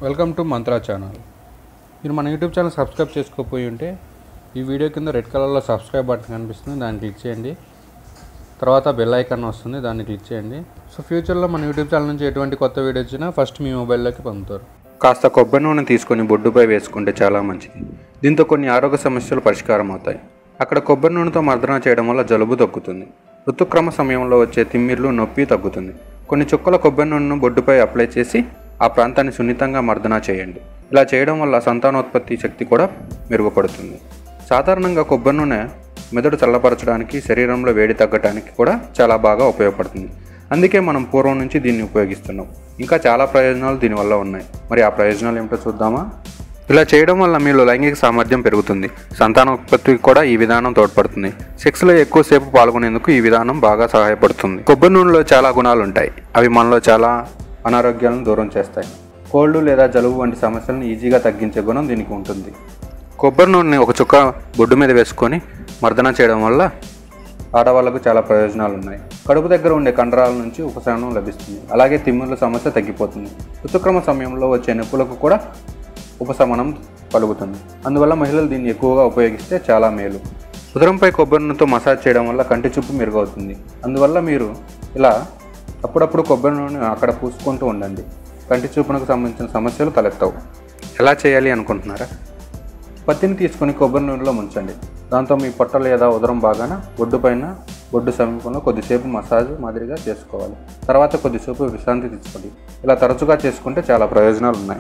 welcome to mantra channel మీరు మన YouTube channel subscribe చేసుకోకపోయి ఉంటే ఈ వీడియో కింద రెడ్ కలర్లో సబ్స్క్రైబ్ బటన్ కనిపిస్తుంది దాన్ని క్లిక్ చేయండి తర్వాత బెల్ ఐకాన్ వస్తుంది దాన్ని క్లిక్ చేయండి సో ఫ్యూచర్లో మన యూట్యూబ్ ఛానల్ నుంచి ఎటువంటి కొత్త వీడియో వచ్చినా ఫస్ట్ మీ మొబైల్లోకి పంపుతారు కాస్త కొబ్బరి నూనె తీసుకొని బొడ్డుపై వేసుకుంటే చాలా మంచిది దీంతో కొన్ని ఆరోగ్య సమస్యలు పరిష్కారం అవుతాయి అక్కడ కొబ్బరి నూనెతో మర్దన చేయడం వల్ల జలుబు తగ్గుతుంది ఋతుక్రమ సమయంలో వచ్చే తిమ్మిర్లు నొప్పి తగ్గుతుంది కొన్ని చుక్కల కొబ్బరి నూనెను బొడ్డుపై అప్లై చేసి ఆ ప్రాంతాన్ని సున్నితంగా మర్దన చేయండి ఇలా చేయడం వల్ల సంతానోత్పత్తి శక్తి కూడా మెరుగుపడుతుంది సాధారణంగా కొబ్బరి నూనె మెదడు చల్లపరచడానికి శరీరంలో వేడి తగ్గడానికి కూడా చాలా బాగా ఉపయోగపడుతుంది అందుకే మనం పూర్వం నుంచి దీన్ని ఉపయోగిస్తున్నాం ఇంకా చాలా ప్రయోజనాలు దీనివల్ల ఉన్నాయి మరి ఆ ప్రయోజనాలు ఏమిటో చూద్దామా ఇలా చేయడం వల్ల మీలో లైంగిక సామర్థ్యం పెరుగుతుంది సంతానోత్పత్తికి కూడా ఈ విధానం తోడ్పడుతుంది సెక్స్లో ఎక్కువసేపు పాల్గొనేందుకు ఈ విధానం బాగా సహాయపడుతుంది కొబ్బరి నూనెలో చాలా గుణాలు ఉంటాయి అవి మనలో చాలా అనారోగ్యాలను దూరం చేస్తాయి కోల్డ్ లేదా జలుబు వంటి సమస్యలను ఈజీగా తగ్గించే గుణం దీనికి ఉంటుంది కొబ్బరి నూనెని ఒక చుక్క బొడ్డు మీద వేసుకొని మర్దన చేయడం వల్ల ఆడవాళ్లకు చాలా ప్రయోజనాలు ఉన్నాయి కడుపు దగ్గర ఉండే కండరాల నుంచి ఉపశమనం లభిస్తుంది అలాగే తిమ్ముల సమస్య తగ్గిపోతుంది ఋతుక్రమ సమయంలో వచ్చే నొప్పులకు కూడా ఉపశమనం కలుగుతుంది అందువల్ల మహిళలు దీన్ని ఎక్కువగా ఉపయోగిస్తే చాలా మేలు ఉదరంపై కొబ్బరి నూనెతో మసాజ్ చేయడం వల్ల కంటి చూపు మెరుగవుతుంది అందువల్ల మీరు ఇలా అప్పుడప్పుడు కొబ్బరి నూనె అక్కడ పూసుకుంటూ ఉండండి కంటి చూపునకు సంబంధించిన సమస్యలు తలెత్తవు ఎలా చేయాలి అనుకుంటున్నారా పత్తిని తీసుకొని కొబ్బరి నూనెలో ముంచండి దాంతో మీ పొట్ట లేదా ఉదరం బాగాన బొడ్డు పైన బొడ్డు సమీపంలో కొద్దిసేపు మసాజ్ మాదిరిగా చేసుకోవాలి తర్వాత కొద్దిసేపు విశ్రాంతి తీసుకోండి ఇలా తరచుగా చేసుకుంటే చాలా ప్రయోజనాలు ఉన్నాయి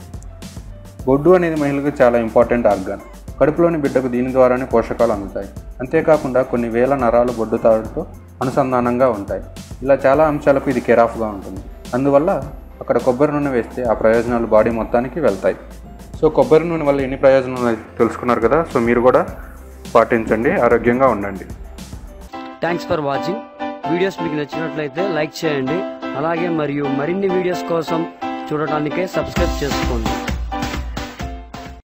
బొడ్డు అనేది మహిళలకు చాలా ఇంపార్టెంట్ ఆర్గాన్ కడుపులోని బిడ్డకు దీని ద్వారానే పోషకాలు అందుతాయి అంతేకాకుండా కొన్ని వేల నరాలు బొడ్డు తాడుతో అనుసంధానంగా ఉంటాయి ఇలా చాలా అంశాలకు ఇది కేరాఫ్గా ఉంటుంది అందువల్ల అక్కడ కొబ్బరి నూనె వేస్తే ఆ ప్రయోజనాలు బాడీ మొత్తానికి వెళ్తాయి సో కొబ్బరి నూనె వల్ల ఎన్ని ప్రయోజనాలు ఉన్నాయో తెలుసుకున్నారు కదా సో మీరు కూడా పాటించండి ఆరోగ్యంగా ఉండండి థ్యాంక్స్ ఫర్ వాచింగ్ వీడియోస్ మీకు నచ్చినట్లయితే లైక్ చేయండి అలాగే మరియు మరిన్ని వీడియోస్ కోసం చూడటానికే సబ్స్క్రైబ్ చేసుకోండి